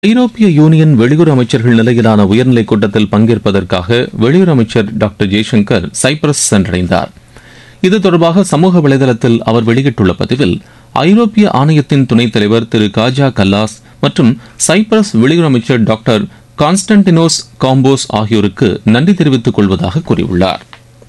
ஐரோப்பிய யூனியன் வெளியுறவு அமைச்சர்கள் நிலையிலான உயர்நிலைக் கூட்டத்தில் பங்கேற்பதற்காக வெளியுறவு அமைச்சர் டாக்டர் ஜெய்சங்கர் சைப்ரஸ் சென்றடைந்தார் இது தொடர்பாக சமூக வலைதளத்தில் அவர் வெளியிட்டுள்ள பதிவில் ஐரோப்பிய ஆணையத்தின் துணைத் தலைவர் திரு காஜா கல்லாஸ் மற்றும் சைப்ரஸ் வெளியுறவு அமைச்சர் டாக்டர் கான்ஸ்டன்டினோஸ் காம்போஸ் ஆகியோருக்கு நன்றி தெரிவித்துக் கொள்வதாக கூறியுள்ளார்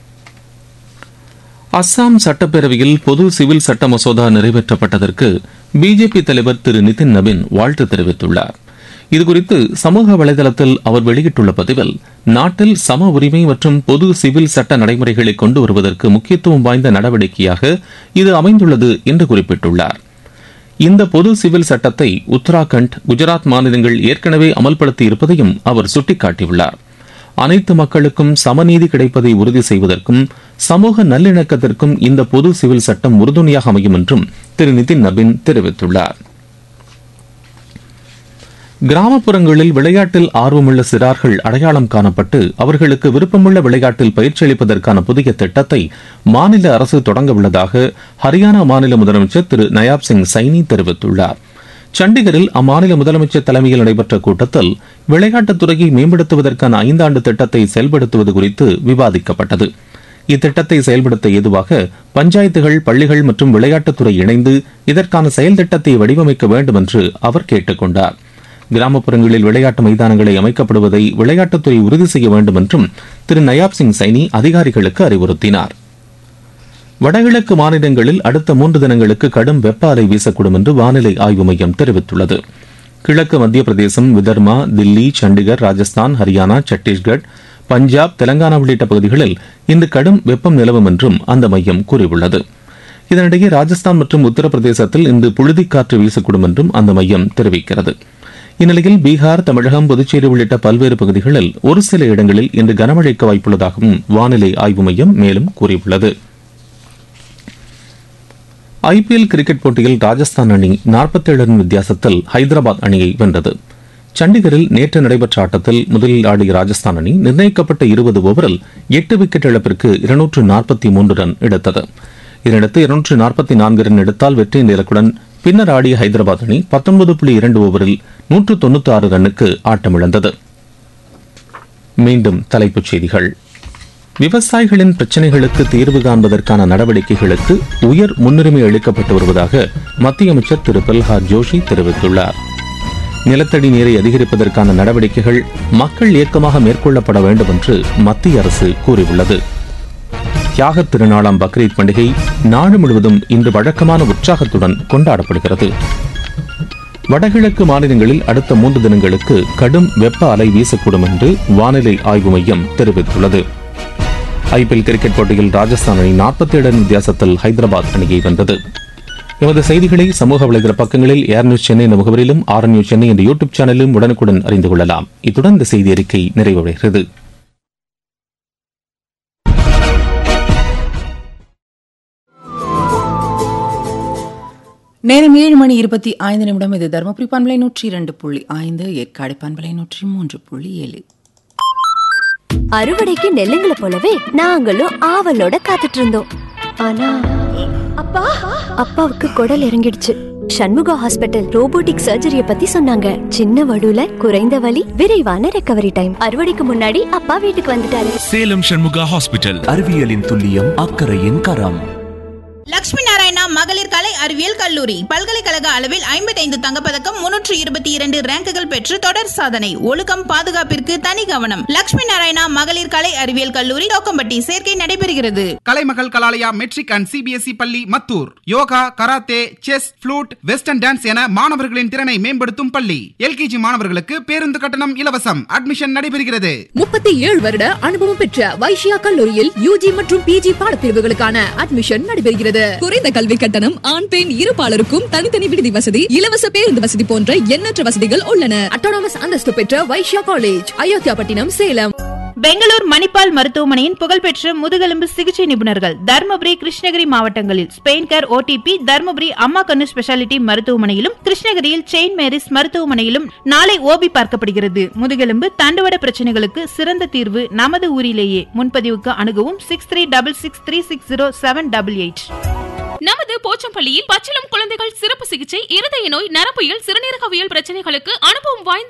அஸ்ஸாம் சட்டப்பேரவையில் பொது சிவில் சட்ட மசோதா நிறைவேற்றப்பட்டதற்கு பிஜேபி தலைவர் திரு நிதின் நபின் வாழ்த்து தெரிவித்துள்ளார் இதுகுறித்து சமூக வலைதளத்தில் அவர் வெளியிட்டுள்ள பதிவில் நாட்டில் சம உரிமை மற்றும் பொது சிவில் சட்ட நடைமுறைகளை கொண்டு வருவதற்கு முக்கியத்துவம் வாய்ந்த நடவடிக்கையாக இது அமைந்துள்ளது என்று குறிப்பிட்டுள்ளார் இந்த பொது சிவில் சட்டத்தை உத்தராகண்ட் குஜராத் மாநிலங்கள் ஏற்கனவே அமல்படுத்தி இருப்பதையும் அவர் சுட்டிக்காட்டியுள்ளார் அனைத்து மக்களுக்கும் சமநீதி கிடைப்பதை உறுதி செய்வதற்கும் சமூக நல்லிணக்கத்திற்கும் இந்த பொது சிவில் சட்டம் உறுதுணையாக அமையும் என்றும் திரு நிதின் நபின் தெரிவித்துள்ளார் கிராமப்புறங்களில் விளையாட்டில் ஆர்வமுள்ள சிறார்கள் அடையாளம் காணப்பட்டு அவர்களுக்கு விருப்பமுள்ள விளையாட்டில் பயிற்சி அளிப்பதற்கான புதிய திட்டத்தை மாநில அரசு தொடங்க உள்ளதாக ஹரியானா மாநில முதலமைச்சர் திரு நயாப் சிங் சைனி தெரிவித்துள்ளார் சண்டிகரில் அம்மாநில முதலமைச்சர் தலைமையில் நடைபெற்ற கூட்டத்தில் விளையாட்டுத் துறையை மேம்படுத்துவதற்கான ஐந்தாண்டு திட்டத்தை செயல்படுத்துவது குறித்து விவாதிக்கப்பட்டது இத்திட்டத்தை செயல்படுத்த ஏதுவாக பஞ்சாயத்துகள் பள்ளிகள் மற்றும் விளையாட்டுத்துறை இணைந்து இதற்கான செயல் திட்டத்தை வடிவமைக்க வேண்டும் என்று அவர் கேட்டுக் கொண்டார் கிராமப்புறங்களில் விளையாட்டு மைதானங்களை அமைக்கப்படுவதை விளையாட்டுத்துறை உறுதி செய்ய வேண்டும் என்றும் திரு நயாப் சிங் சைனி அதிகாரிகளுக்கு அறிவுறுத்தினார் வடகிழக்கு மாநிலங்களில் அடுத்த மூன்று தினங்களுக்கு கடும் வெப்ப அலை வீசக்கூடும் என்று வானிலை ஆய்வு மையம் தெரிவித்துள்ளது கிழக்கு மத்திய பிரதேசம் விதர்மா தில்லி சண்டிகர் ராஜஸ்தான் ஹரியானா சத்தீஸ்கர் பஞ்சாப் தெலங்கானா உள்ளிட்ட பகுதிகளில் இன்று கடும் வெப்பம் நிலவும் என்றும் அந்த மையம் கூறியுள்ளது இதனிடையே ராஜஸ்தான் மற்றும் உத்தரப்பிரதேசத்தில் இன்று புழுதிக்காற்று வீசக்கூடும் என்றும் அந்த மையம் தெரிவிக்கிறது இந்நிலையில் பீகார் தமிழகம் புதுச்சேரி உள்ளிட்ட பல்வேறு பகுதிகளில் ஒரு சில இடங்களில் இன்று கனமழைக்கு வாய்ப்புள்ளதாகவும் வானிலை ஆய்வு மையம் மேலும் கூறியுள்ளது ஐபிஎல் கிரிக்கெட் போட்டியில் ராஜஸ்தான் அணி 47 ரன் வித்தியாசத்தில் ஹைதராபாத் அணியை வென்றது சண்டிகரில் நேற்று நடைபெற்ற ஆட்டத்தில் முதலில் ஆடிய ராஜஸ்தான் அணி நிர்ணயிக்கப்பட்ட இருபது ஓவரில் எட்டு விக்கெட் இழப்பிற்கு இருநூற்று நாற்பத்தி மூன்று ரன் எடுத்தது இதனையடுத்து இருநூற்று நாற்பத்தி நான்கு ரன் எடுத்தால் வெற்றி இலக்குடன் பின்னர் ஆடிய ஹைதராபாத் அணி பத்தொன்பது புள்ளி இரண்டு ஓவரில் நூற்று தொண்ணூற்றி ஆறு ரன்னுக்கு ஆட்டமிழந்தது மீண்டும் தலைப்புச் செய்திகள் விவசாயிகளின் பிரச்சினைகளுக்கு தீர்வு காண்பதற்கான நடவடிக்கைகளுக்கு உயர் முன்னுரிமை அளிக்கப்பட்டு வருவதாக மத்திய அமைச்சர் திரு பிரல்ஹாத் ஜோஷி தெரிவித்துள்ளார் நிலத்தடி நீரை அதிகரிப்பதற்கான நடவடிக்கைகள் மக்கள் இயக்கமாக மேற்கொள்ளப்பட வேண்டும் என்று மத்திய அரசு கூறியுள்ளது தியாகத் திருநாளாம் பக்ரீத் பண்டிகை நாடு முழுவதும் இன்று வழக்கமான உற்சாகத்துடன் கொண்டாடப்படுகிறது வடகிழக்கு மாநிலங்களில் அடுத்த மூன்று தினங்களுக்கு கடும் வெப்ப அலை வீசக்கூடும் என்று வானிலை ஆய்வு மையம் தெரிவித்துள்ளது ஐபிஎல் கிரிக்கெட் போட்டியில் ராஜஸ்தான் அணி 47 ரன் வித்தியாசத்தில் ஹைதராபாத் அணியை வென்றது எமது செய்திகளை சமூக வலைதள பக்கங்களில் ஏர் நியூஸ் சென்னை என்ற முகவரிலும் ஆர் நியூஸ் சென்னை என்ற யூடியூப் சேனலிலும் உடனுக்குடன் அறிந்து கொள்ளலாம் இத்துடன் இந்த செய்தி அறிக்கை நிறைவடைகிறது நேரம் ஏழு மணி இருபத்தி ஐந்து நிமிடம் இது தருமபுரி பண்பலை நூற்றி இரண்டு புள்ளி ஐந்து ஏற்காடு பண்பலை நூற்றி மூன்று புள்ளி ஏழு அறுவடைக்கு நெல்லுங்களை போலவே நாங்களும் ஆவலோட காத்துட்டு இருந்தோம் ஆனா அப்பா அப்பாவுக்கு குடல் இறங்கிடுச்சு சண்முகா ஹாஸ்பிட்டல் ரோபோட்டிக் சர்ஜரிய பத்தி சொன்னாங்க சின்ன வடுல குறைந்த வலி விரைவான ரெக்கவரி டைம் அறுவடைக்கு முன்னாடி அப்பா வீட்டுக்கு வந்துட்டாரு சேலம் சண்முகா ஹாஸ்பிட்டல் அறிவியலின் துல்லியம் அக்கறையின் கரம் லட்சுமி நாராயணா மகளிர் கலை அறிவியல் கல்லூரி பல்கலைக்கழக அளவில் ஐம்பத்தைந்து தங்கப்பதக்கம் முன்னூற்று இருபத்தி இரண்டு ரேங்குகள் பெற்று தொடர் சாதனை ஒழுக்கம் பாதுகாப்பிற்கு தனி கவனம் லட்சுமி நாராயணா மகளிர் கலை அறிவியல் கல்லூரி தோக்கம்பட்டி சேர்க்கை நடைபெறுகிறது Kalaimagal Kalalaya matric and CBSE பள்ளி Mathur yoga karate chess flute western dance என மாணவர்களின் திறனை மேம்படுத்தும் பள்ளி எல்கேஜி மாணவர்களுக்கு பேருந்து கட்டணம் இலவசம் அட்மிஷன் நடைபெறுகிறது முப்பத்தி ஏழு வருட அனுபவம் பெற்ற வைஷ்யா கல்லூரியில் யூஜி மற்றும் பிஜி பாடப்பிரிவுகளுக்கான அட்மிஷன் நடைபெறுகிறது குறைந்த கல்வி கட்டணம் ஆண் பெண் இருபாலருக்கும் தனித்தனி விடுதி வசதி இலவச பேருந்து வசதி போன்ற எண்ணற்ற வசதிகள் உள்ளன அட்டானமஸ் அந்தஸ்து பெற்ற வைஷ்யா காலேஜ் அயோத்தியாபட்டினம் சேலம் பெங்களூர் மணிப்பால் மருத்துவமனையின் புகழ்பெற்ற முதுகெலும்பு சிகிச்சை நிபுணர்கள் தருமபுரி கிருஷ்ணகிரி மாவட்டங்களில் ஸ்பெயின் கேர் ஓடிபி தருமபுரி அம்மா கண்ணு ஸ்பெஷாலிட்டி மருத்துவமனையிலும் கிருஷ்ணகிரியில் செயின்ட் மேரிஸ் மருத்துவமனையிலும் நாளை ஓபி பார்க்கப்படுகிறது முதுகெலும்பு தண்டுவட பிரச்சனைகளுக்கு சிறந்த தீர்வு நமது ஊரிலேயே முன்பதிவுக்கு அணுகவும் six three double six three six zero seven double eight நமது போச்சம்பள்ளியில் பச்சிளம் குழந்தைகள் சிறப்பு சிகிச்சை இருதய நோய் நரம்பியல் சிறுநீரகவியல் பிரச்சனைகளுக்கு அனுபவம் வாய்ந்த